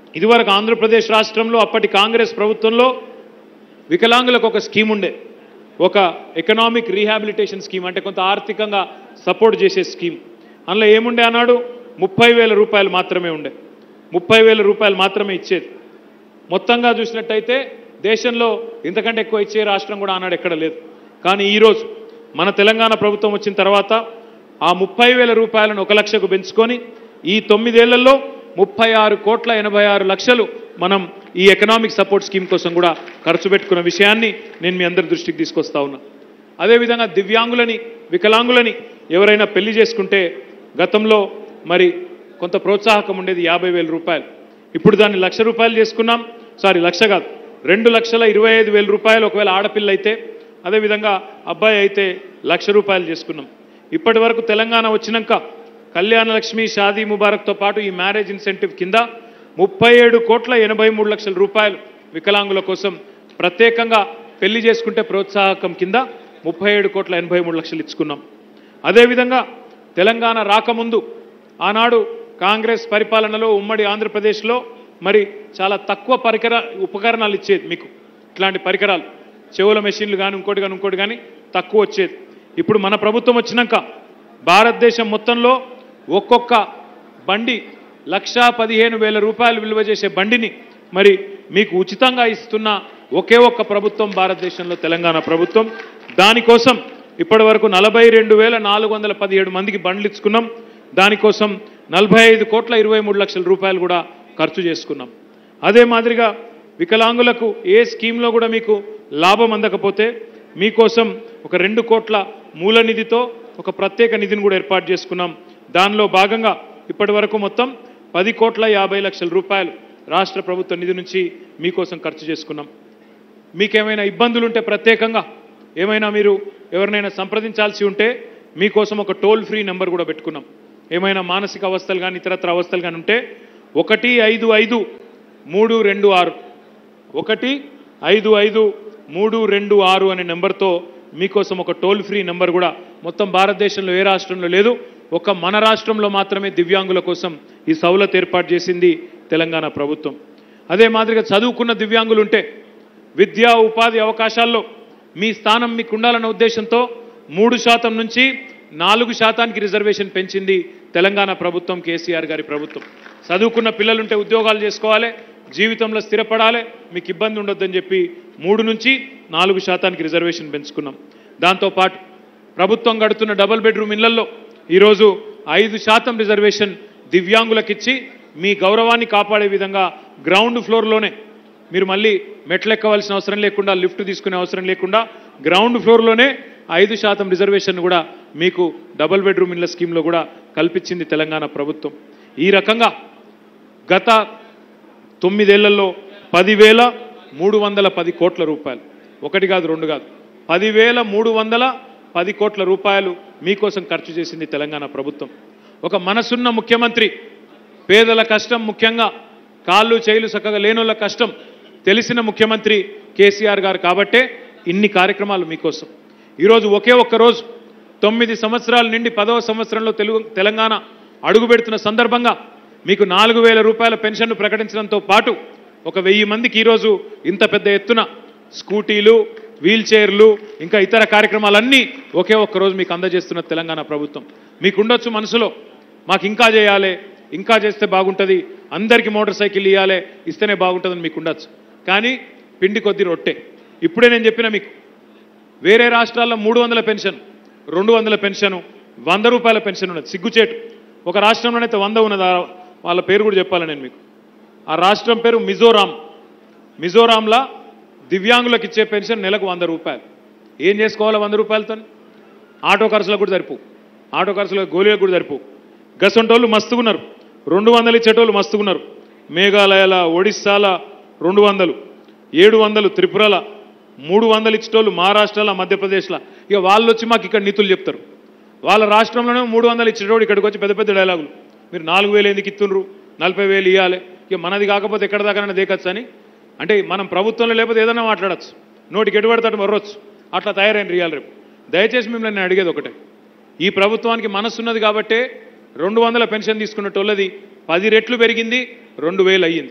ఇదివరకు ఆంధ్రప్రదేశ్ రాష్ట్రంలో అప్పటి కాంగ్రెస్ ప్రభుత్వంలో వికలాంగులకు ఒక స్కీమ్ ఉండే ఒక ఎకనామిక్ రీహాబిలిటేషన్ స్కీమ్ అంటే కొంత ఆర్థికంగా సపోర్ట్ చేసే స్కీమ్ అందులో ఏముండే అన్నాడు ముప్పై వేల రూపాయలు మాత్రమే ఉండే ముప్పై వేల రూపాయలు మాత్రమే ఇచ్చేది మొత్తంగా చూసినట్టయితే దేశంలో ఇంతకంటే ఎక్కువ ఇచ్చే రాష్ట్రం కూడా ఆనాడు ఎక్కడ లేదు కానీ ఈరోజు మన తెలంగాణ ప్రభుత్వం వచ్చిన తర్వాత ఆ ముప్పై వేల రూపాయలను ఒక లక్షకు పెంచుకొని ఈ తొమ్మిదేళ్లలో ముప్పై ఆరు కోట్ల ఎనభై ఆరు లక్షలు మనం ఈ ఎకనామిక్ సపోర్ట్ స్కీమ్ కోసం కూడా ఖర్చు పెట్టుకున్న విషయాన్ని నేను మీ అందరి దృష్టికి తీసుకొస్తా ఉన్నా అదేవిధంగా దివ్యాంగులని వికలాంగులని ఎవరైనా పెళ్లి చేసుకుంటే గతంలో మరి కొంత ప్రోత్సాహకం ఉండేది యాభై వేల రూపాయలు ఇప్పుడు దాన్ని లక్ష రూపాయలు చేసుకున్నాం సారీ లక్ష కాదు రెండు లక్షల ఇరవై ఐదు వేల రూపాయలు ఒకవేళ ఆడపిల్ల అయితే అదేవిధంగా అబ్బాయి అయితే లక్ష రూపాయలు చేసుకున్నాం ఇప్పటి వరకు తెలంగాణ వచ్చినాక కళ్యాణ లక్ష్మి షాదీ ముబారక్తో పాటు ఈ మ్యారేజ్ ఇన్సెంటివ్ కింద ముప్పై ఏడు కోట్ల ఎనభై మూడు లక్షల రూపాయలు వికలాంగుల కోసం ప్రత్యేకంగా పెళ్లి చేసుకుంటే ప్రోత్సాహకం కింద ముప్పై ఏడు కోట్ల ఎనభై మూడు లక్షలు ఇచ్చుకున్నాం అదేవిధంగా తెలంగాణ రాకముందు ఆనాడు కాంగ్రెస్ పరిపాలనలో ఉమ్మడి ఆంధ్రప్రదేశ్లో మరి చాలా తక్కువ పరికర ఉపకరణాలు ఇచ్చేది మీకు ఇట్లాంటి పరికరాలు చెవుల మెషిన్లు కానీ ఇంకోటి కానీ ఇంకోటి కానీ తక్కువ వచ్చేది ఇప్పుడు మన ప్రభుత్వం వచ్చినాక భారతదేశం మొత్తంలో ఒక్కొక్క బండి లక్షా పదిహేను వేల రూపాయలు విలువ చేసే బండిని మరి మీకు ఉచితంగా ఇస్తున్న ఒకే ఒక్క ప్రభుత్వం భారతదేశంలో తెలంగాణ ప్రభుత్వం దానికోసం ఇప్పటి వరకు నలభై రెండు వేల నాలుగు వందల పదిహేడు మందికి బండ్లు ఇచ్చుకున్నాం దానికోసం నలభై ఐదు కోట్ల ఇరవై మూడు లక్షల రూపాయలు కూడా ఖర్చు చేసుకున్నాం అదే మాదిరిగా వికలాంగులకు ఏ స్కీమ్లో కూడా మీకు లాభం అందకపోతే మీకోసం ఒక రెండు కోట్ల మూల నిధితో ఒక ప్రత్యేక నిధిని కూడా ఏర్పాటు చేసుకున్నాం దానిలో భాగంగా ఇప్పటి వరకు మొత్తం పది కోట్ల యాభై లక్షల రూపాయలు రాష్ట్ర ప్రభుత్వ నిధి నుంచి మీకోసం ఖర్చు చేసుకున్నాం మీకేమైనా ఇబ్బందులు ఉంటే ప్రత్యేకంగా ఏమైనా మీరు ఎవరినైనా సంప్రదించాల్సి ఉంటే మీకోసం ఒక టోల్ ఫ్రీ నెంబర్ కూడా పెట్టుకున్నాం ఏమైనా మానసిక అవస్థలు కానీ ఇతరత్ర అవస్థలు కానీ ఉంటే ఒకటి ఐదు ఐదు మూడు రెండు ఆరు ఒకటి ఐదు ఐదు మూడు రెండు ఆరు అనే నెంబర్తో మీకోసం ఒక టోల్ ఫ్రీ నెంబర్ కూడా మొత్తం భారతదేశంలో ఏ రాష్ట్రంలో లేదు ఒక మన రాష్ట్రంలో మాత్రమే దివ్యాంగుల కోసం ఈ సౌలత్ ఏర్పాటు చేసింది తెలంగాణ ప్రభుత్వం అదే మాదిరిగా చదువుకున్న దివ్యాంగులు ఉంటే విద్యా ఉపాధి అవకాశాల్లో మీ స్థానం మీకు ఉండాలన్న ఉద్దేశంతో మూడు శాతం నుంచి నాలుగు శాతానికి రిజర్వేషన్ పెంచింది తెలంగాణ ప్రభుత్వం కేసీఆర్ గారి ప్రభుత్వం చదువుకున్న పిల్లలుంటే ఉద్యోగాలు చేసుకోవాలి జీవితంలో స్థిరపడాలి మీకు ఇబ్బంది ఉండొద్దని చెప్పి మూడు నుంచి నాలుగు శాతానికి రిజర్వేషన్ పెంచుకున్నాం దాంతోపాటు ప్రభుత్వం గడుతున్న డబుల్ బెడ్రూమ్ ఇళ్లలో ఈరోజు ఐదు శాతం రిజర్వేషన్ దివ్యాంగులకిచ్చి మీ గౌరవాన్ని కాపాడే విధంగా గ్రౌండ్ ఫ్లోర్లోనే మీరు మళ్ళీ మెట్లెక్కవలసిన అవసరం లేకుండా లిఫ్ట్ తీసుకునే అవసరం లేకుండా గ్రౌండ్ ఫ్లోర్లోనే ఐదు శాతం రిజర్వేషన్ కూడా మీకు డబుల్ బెడ్రూమ్ ఇళ్ల స్కీమ్లో కూడా కల్పించింది తెలంగాణ ప్రభుత్వం ఈ రకంగా గత తొమ్మిదేళ్లలో పదివేల మూడు వందల పది కోట్ల రూపాయలు ఒకటి కాదు రెండు కాదు పదివేల మూడు వందల పది కోట్ల రూపాయలు మీకోసం ఖర్చు చేసింది తెలంగాణ ప్రభుత్వం ఒక మనసున్న ముఖ్యమంత్రి పేదల కష్టం ముఖ్యంగా కాళ్ళు చేయిలు చక్కగా లేనోళ్ళ కష్టం తెలిసిన ముఖ్యమంత్రి కేసీఆర్ గారు కాబట్టే ఇన్ని కార్యక్రమాలు మీకోసం ఈరోజు ఒకే ఒక్క రోజు తొమ్మిది సంవత్సరాల నుండి పదవ సంవత్సరంలో తెలుగు తెలంగాణ అడుగుపెడుతున్న సందర్భంగా మీకు నాలుగు వేల రూపాయల పెన్షన్ను ప్రకటించడంతో పాటు ఒక వెయ్యి మందికి ఈరోజు ఇంత పెద్ద ఎత్తున స్కూటీలు వీల్ చైర్లు ఇంకా ఇతర కార్యక్రమాలన్నీ ఒకే ఒక్క రోజు మీకు అందజేస్తున్న తెలంగాణ ప్రభుత్వం మీకు ఉండొచ్చు మనసులో మాకు ఇంకా చేయాలి ఇంకా చేస్తే బాగుంటుంది అందరికీ మోటార్ సైకిల్ ఇవ్వాలి ఇస్తేనే బాగుంటుందని మీకు ఉండొచ్చు కానీ పిండి కొద్ది రొట్టె ఇప్పుడే నేను చెప్పిన మీకు వేరే రాష్ట్రాల్లో మూడు వందల పెన్షన్ రెండు వందల పెన్షన్ వంద రూపాయల పెన్షన్ ఉన్నది సిగ్గుచేటు ఒక రాష్ట్రంలోనైతే వంద ఉన్నది ఆ- వాళ్ళ పేరు కూడా చెప్పాలి నేను మీకు ఆ రాష్ట్రం పేరు మిజోరాం మిజోరాంలా దివ్యాంగులకు ఇచ్చే పెన్షన్ నెలకు వంద రూపాయలు ఏం చేసుకోవాలి వంద రూపాయలతో ఆటో ఖర్చులకు కూడా సరిపో ఆటో ఖర్చులకు గోళీలకు కూడా సరిపో గసంటోళ్ళు మస్తుగున్నారు రెండు వందలు ఇచ్చేటోళ్ళు మస్తుగున్నారు మేఘాలయాల ఒడిస్సాల రెండు వందలు ఏడు వందలు త్రిపురల మూడు వందలు ఇచ్చేటోళ్ళు మహారాష్ట్రల మధ్యప్రదేశ్లో ఇక వాళ్ళు వచ్చి మాకు ఇక్కడ నీతులు చెప్తారు వాళ్ళ రాష్ట్రంలోనే మూడు వందలు ఇచ్చేటోడు ఇక్కడికి వచ్చి పెద్ద పెద్ద డైలాగులు మీరు నాలుగు వేలు ఎందుకు ఇస్తుండ్రు నలభై వేలు ఇవ్వాలి ఇక మనది కాకపోతే ఎక్కడ దాకా దేకొచ్చు అని అంటే మనం ప్రభుత్వంలో లేకపోతే ఏదైనా మాట్లాడచ్చు నోటికి ఎటుపడతాడు మర్రొచ్చు అట్లా తయారైన రియాల్ రేపు దయచేసి మిమ్మల్ని నేను అడిగేది ఒకటే ఈ ప్రభుత్వానికి మనస్సున్నది కాబట్టే రెండు వందల పెన్షన్ తీసుకున్నట్టోళ్ళది పది రెట్లు పెరిగింది రెండు వేలు అయ్యింది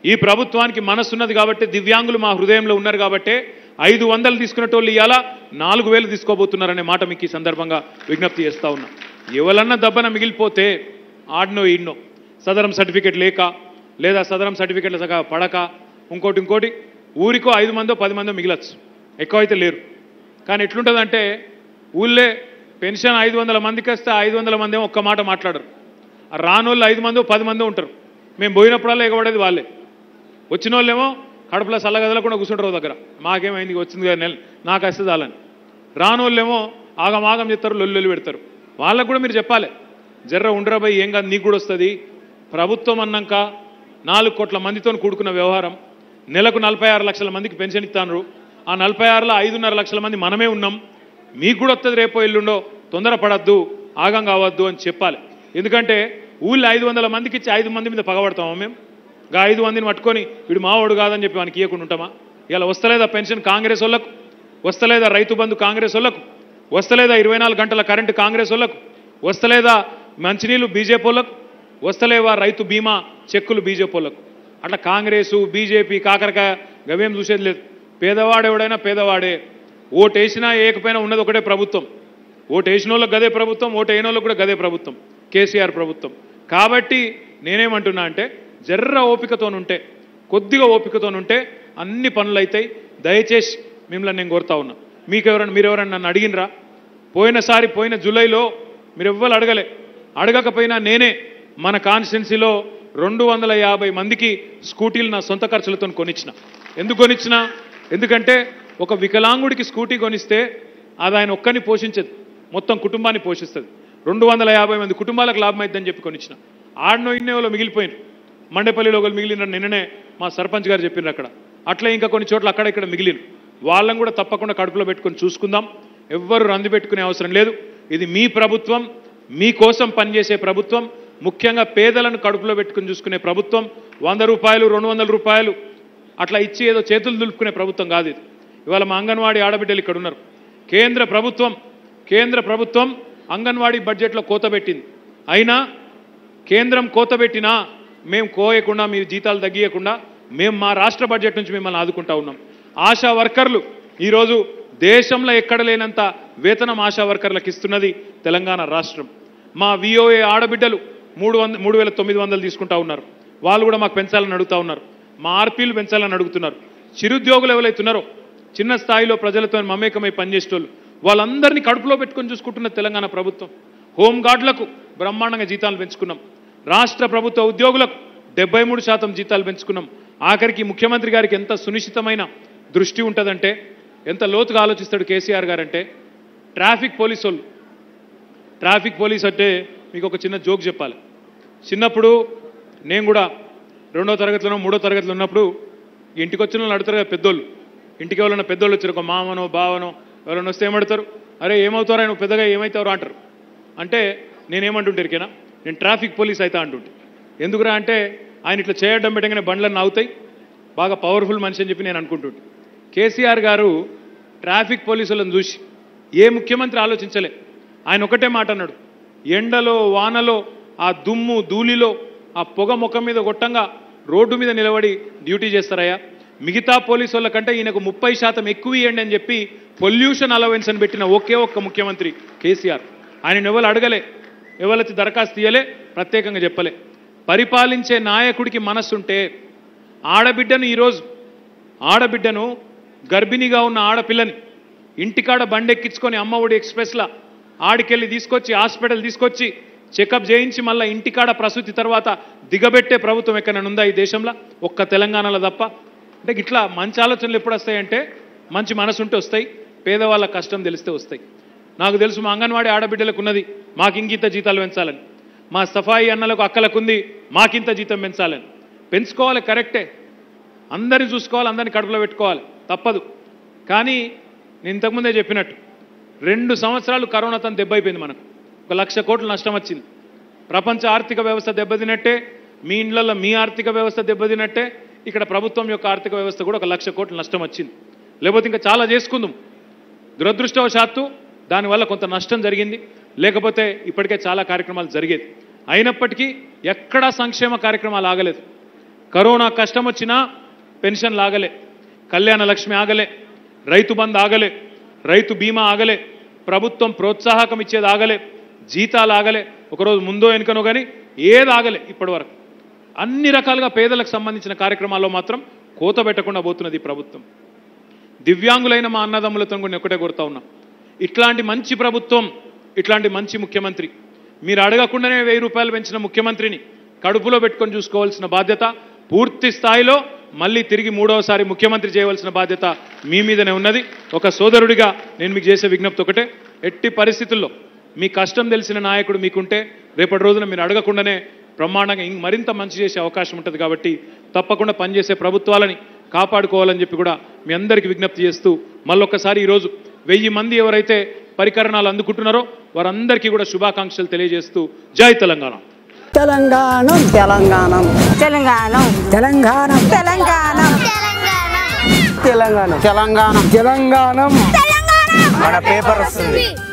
ఈ ప్రభుత్వానికి మనసున్నది కాబట్టి దివ్యాంగులు మా హృదయంలో ఉన్నారు కాబట్టి ఐదు వందలు తీసుకునేటోళ్ళు ఇవాళ నాలుగు వేలు తీసుకోబోతున్నారనే మాట మీకు ఈ సందర్భంగా విజ్ఞప్తి చేస్తా ఉన్నా ఎవరన్నా దబ్బన మిగిలిపోతే ఆడనో ఈడ్నో సదరం సర్టిఫికేట్ లేక లేదా సదరం సర్టిఫికేట్ల సగా పడక ఇంకోటి ఇంకోటి ఊరికో ఐదు మందో పది మందో మిగిలచ్చు ఎక్కువైతే లేరు కానీ ఎట్లుంటుందంటే ఊళ్ళే పెన్షన్ ఐదు వందల మందికి వస్తే ఐదు వందల మంది ఏమో ఒక్క మాట మాట్లాడరు ఆ రానోళ్ళు ఐదు మందో పది మందో ఉంటారు మేము పోయినప్పుడల్లా ఎగబడేది వాళ్ళే వచ్చిన వాళ్ళేమో కడుపులో చల్లగదలకుండా కూర్చుంటారు ఓ దగ్గర మాకేమైంది వచ్చింది కదా నెల నాకు వస్తే చాలని రానోళ్ళేమో ఆగం ఆగం చెప్తారు లొల్లు పెడతారు వాళ్ళకు కూడా మీరు చెప్పాలి జర్ర ఉండరా భయ్ ఏం కాదు నీకు కూడా వస్తుంది ప్రభుత్వం అన్నాక నాలుగు కోట్ల మందితో కూడుకున్న వ్యవహారం నెలకు నలభై ఆరు లక్షల మందికి పెన్షన్ ఇస్తాను ఆ నలభై ఆరులో ఐదున్నర లక్షల మంది మనమే ఉన్నాం మీకు కూడా వస్తుంది రేపో ఎల్లుండో తొందరపడద్దు ఆగం కావద్దు అని చెప్పాలి ఎందుకంటే ఊళ్ళో ఐదు వందల మందికి ఇచ్చి ఐదు మంది మీద పగబడతామా మేము గా ఐదు మందిని పట్టుకొని వీడు మావాడు కాదని చెప్పి మనకి ఇవ్వకుండా ఉంటామా ఇలా వస్తలేదా పెన్షన్ కాంగ్రెస్ వాళ్ళకు వస్తలేదా రైతు బంధు కాంగ్రెస్ వాళ్ళకు వస్తలేదా ఇరవై నాలుగు గంటల కరెంటు కాంగ్రెస్ వాళ్ళకు వస్తలేదా మంచినీళ్ళు బీజేపీ వాళ్ళకు వస్తలేవా రైతు బీమా చెక్కులు బీజేపీ వాళ్ళకు అట్లా కాంగ్రెసు బీజేపీ కాకరకాయ గవేం చూసేది లేదు పేదవాడు ఎవడైనా పేదవాడే ఓటు వేసినా ఏకపోయినా ఉన్నది ఒకటే ప్రభుత్వం ఓటు వేసిన వాళ్ళకి గదే ప్రభుత్వం ఓటు వేయని వాళ్ళకి కూడా గదే ప్రభుత్వం కేసీఆర్ ప్రభుత్వం కాబట్టి నేనేమంటున్నా అంటే జర్ర ఓపికతోనుంటే కొద్దిగా ఓపికతోనుంటే అన్ని పనులు అవుతాయి దయచేసి మిమ్మల్ని నేను కోరుతా ఉన్నా మీకు ఎవరైనా మీరు ఎవరైనా నన్ను అడిగినరా పోయినసారి పోయిన జూలైలో మీరు ఎవ్వరు అడగలే అడగకపోయినా నేనే మన కాన్స్టిట్యున్సీలో రెండు వందల యాభై మందికి స్కూటీలు నా సొంత ఖర్చులతో కొనిచ్చిన ఎందుకు కొనిచ్చిన ఎందుకంటే ఒక వికలాంగుడికి స్కూటీ కొనిస్తే అది ఆయన ఒక్కరిని పోషించదు మొత్తం కుటుంబాన్ని పోషిస్తుంది రెండు వందల యాభై మంది కుటుంబాలకు లాభం అవుతుందని చెప్పి కొనిచ్చిన ఆడనో ఇన్నే వాళ్ళు మిగిలిపోయినారు మండేపల్లిలో ఒకరు మిగిలిన నిన్ననే మా సర్పంచ్ గారు చెప్పినారు అక్కడ అట్లా ఇంకా కొన్ని చోట్ల అక్కడ ఇక్కడ మిగిలిన వాళ్ళని కూడా తప్పకుండా కడుపులో పెట్టుకొని చూసుకుందాం ఎవ్వరు రంది పెట్టుకునే అవసరం లేదు ఇది మీ ప్రభుత్వం మీకోసం పనిచేసే ప్రభుత్వం ముఖ్యంగా పేదలను కడుపులో పెట్టుకుని చూసుకునే ప్రభుత్వం వంద రూపాయలు రెండు వందల రూపాయలు అట్లా ఇచ్చి ఏదో చేతులు దులుపుకునే ప్రభుత్వం కాదు ఇది ఇవాళ మా అంగన్వాడీ ఆడబిడ్డలు ఇక్కడ ఉన్నారు కేంద్ర ప్రభుత్వం కేంద్ర ప్రభుత్వం అంగన్వాడీ బడ్జెట్లో కోత పెట్టింది అయినా కేంద్రం కోత పెట్టినా మేము కోయకుండా మీ జీతాలు తగ్గియకుండా మేము మా రాష్ట్ర బడ్జెట్ నుంచి మిమ్మల్ని ఆదుకుంటా ఉన్నాం ఆశా వర్కర్లు ఈరోజు దేశంలో ఎక్కడ లేనంత వేతనం ఆశా వర్కర్లకు ఇస్తున్నది తెలంగాణ రాష్ట్రం మా విఓఏ ఆడబిడ్డలు మూడు వంద మూడు వేల తొమ్మిది వందలు తీసుకుంటా ఉన్నారు వాళ్ళు కూడా మాకు పెంచాలని అడుగుతా ఉన్నారు మా ఆర్పీలు పెంచాలని అడుగుతున్నారు చిరుద్యోగులు ఎవరైతున్నారో చిన్న స్థాయిలో ప్రజలతో మమేకమై పనిచేసేటోళ్ళు వాళ్ళందరినీ కడుపులో పెట్టుకొని చూసుకుంటున్న తెలంగాణ ప్రభుత్వం హోంగార్డులకు బ్రహ్మాండంగా జీతాలు పెంచుకున్నాం రాష్ట్ర ప్రభుత్వ ఉద్యోగులకు డెబ్బై మూడు శాతం జీతాలు పెంచుకున్నాం ఆఖరికి ముఖ్యమంత్రి గారికి ఎంత సునిశ్చితమైన దృష్టి ఉంటుందంటే ఎంత లోతుగా ఆలోచిస్తాడు కేసీఆర్ గారు అంటే ట్రాఫిక్ పోలీసు వాళ్ళు ట్రాఫిక్ పోలీస్ అంటే మీకు ఒక చిన్న జోక్ చెప్పాలి చిన్నప్పుడు నేను కూడా రెండో తరగతిలోనో మూడో తరగతిలో ఉన్నప్పుడు ఇంటికి వచ్చిన వాళ్ళు అడుగుతారు కదా పెద్దోళ్ళు ఇంటికి ఎవరైనా పెద్దోళ్ళు వచ్చారు ఒక మామనో బావనో ఎవరైనా వస్తే ఏమడతారు అరే ఏమవుతారా నువ్వు పెద్దగా ఏమవుతారో అంటారు అంటే నేనేమంటుంటే ఇరికేనా నేను ట్రాఫిక్ పోలీస్ అయితే అంటుంటే ఎందుకురా అంటే ఆయన ఇట్లా చేయడం పెట్టగానే బండ్లన్నీ అవుతాయి బాగా పవర్ఫుల్ మనిషి అని చెప్పి నేను అనుకుంటుంటే కేసీఆర్ గారు ట్రాఫిక్ పోలీసులను చూసి ఏ ముఖ్యమంత్రి ఆలోచించలే ఆయన ఒకటే మాట అన్నాడు ఎండలో వానలో ఆ దుమ్ము ధూళిలో ఆ పొగ ముఖం మీద కొట్టంగా రోడ్డు మీద నిలబడి డ్యూటీ చేస్తారయ్యా మిగతా పోలీసు వాళ్ళ కంటే ఈయనకు ముప్పై శాతం ఎక్కువ ఇవ్వండి అని చెప్పి పొల్యూషన్ అలవెన్స్ అని పెట్టిన ఒకే ఒక్క ముఖ్యమంత్రి కేసీఆర్ ఆయన ఎవరు అడగలే ఎవరైతే దరఖాస్తు తీయలే ప్రత్యేకంగా చెప్పలే పరిపాలించే నాయకుడికి మనస్సుంటే ఆడబిడ్డను ఈరోజు ఆడబిడ్డను గర్భిణిగా ఉన్న ఆడపిల్లని ఇంటికాడ బండెక్కించుకొని అమ్మఒడి ఎక్స్ప్రెస్లా ఆడికెళ్ళి తీసుకొచ్చి హాస్పిటల్ తీసుకొచ్చి చెకప్ చేయించి మళ్ళీ ఇంటికాడ ప్రసూతి తర్వాత దిగబెట్టే ప్రభుత్వం ఎక్కడైనా ఉందా ఈ దేశంలో ఒక్క తెలంగాణలో తప్ప అంటే ఇట్లా మంచి ఆలోచనలు ఎప్పుడు వస్తాయంటే మంచి మనసు ఉంటే వస్తాయి పేదవాళ్ళ కష్టం తెలిస్తే వస్తాయి నాకు తెలుసు మా అంగన్వాడీ ఆడబిడ్డలకు ఉన్నది మాకు ఇంకింత జీతాలు పెంచాలని మా సఫాయి అన్నలకు అక్కలకు ఉంది మాకింత జీతం పెంచాలని పెంచుకోవాలి కరెక్టే అందరిని చూసుకోవాలి అందరిని కడుపులో పెట్టుకోవాలి తప్పదు కానీ నేను ఇంతకుముందే చెప్పినట్టు రెండు సంవత్సరాలు కరోనాతో దెబ్బైపోయింది మనకు ఒక లక్ష కోట్ల నష్టం వచ్చింది ప్రపంచ ఆర్థిక వ్యవస్థ దెబ్బతినట్టే మీ ఇండ్లలో మీ ఆర్థిక వ్యవస్థ దెబ్బతినట్టే ఇక్కడ ప్రభుత్వం యొక్క ఆర్థిక వ్యవస్థ కూడా ఒక లక్ష కోట్ల నష్టం వచ్చింది లేకపోతే ఇంకా చాలా చేసుకుందాం దురదృష్టవశాత్తు దానివల్ల కొంత నష్టం జరిగింది లేకపోతే ఇప్పటికే చాలా కార్యక్రమాలు జరిగేది అయినప్పటికీ ఎక్కడా సంక్షేమ కార్యక్రమాలు ఆగలేదు కరోనా కష్టం వచ్చినా పెన్షన్లు ఆగలే కళ్యాణ లక్ష్మి ఆగలే రైతు బంద్ ఆగలే రైతు బీమా ఆగలే ప్రభుత్వం ప్రోత్సాహకం ఇచ్చేది ఆగలే జీతాలు ఆగలే ఒకరోజు ముందో వెనుకనో కానీ ఏది ఆగలే ఇప్పటి వరకు అన్ని రకాలుగా పేదలకు సంబంధించిన కార్యక్రమాల్లో మాత్రం కోత పెట్టకుండా పోతున్నది ఈ ప్రభుత్వం దివ్యాంగులైన మా అన్నదమ్ములతో కూడా నేను ఒకటే కోరుతా ఉన్నా ఇట్లాంటి మంచి ప్రభుత్వం ఇట్లాంటి మంచి ముఖ్యమంత్రి మీరు అడగకుండానే వెయ్యి రూపాయలు పెంచిన ముఖ్యమంత్రిని కడుపులో పెట్టుకొని చూసుకోవాల్సిన బాధ్యత పూర్తి స్థాయిలో మళ్ళీ తిరిగి మూడవసారి ముఖ్యమంత్రి చేయవలసిన బాధ్యత మీ మీదనే ఉన్నది ఒక సోదరుడిగా నేను మీకు చేసే విజ్ఞప్తి ఒకటే ఎట్టి పరిస్థితుల్లో మీ కష్టం తెలిసిన నాయకుడు మీకుంటే రేపటి రోజున మీరు అడగకుండానే బ్రహ్మాండంగా ఇంక మరింత మంచి చేసే అవకాశం ఉంటుంది కాబట్టి తప్పకుండా పనిచేసే ప్రభుత్వాలని కాపాడుకోవాలని చెప్పి కూడా మీ అందరికీ విజ్ఞప్తి చేస్తూ మళ్ళొక్కసారి ఈరోజు వెయ్యి మంది ఎవరైతే పరికరణాలు అందుకుంటున్నారో వారందరికీ కూడా శుభాకాంక్షలు తెలియజేస్తూ జై తెలంగాణ తెలంగాణం తెలంగాణం తెలంగాణ తెలంగాణం తెలంగాణ తెలంగాణం తెలంగాణం తెలంగాణం మన పేపర్ వస్తుంది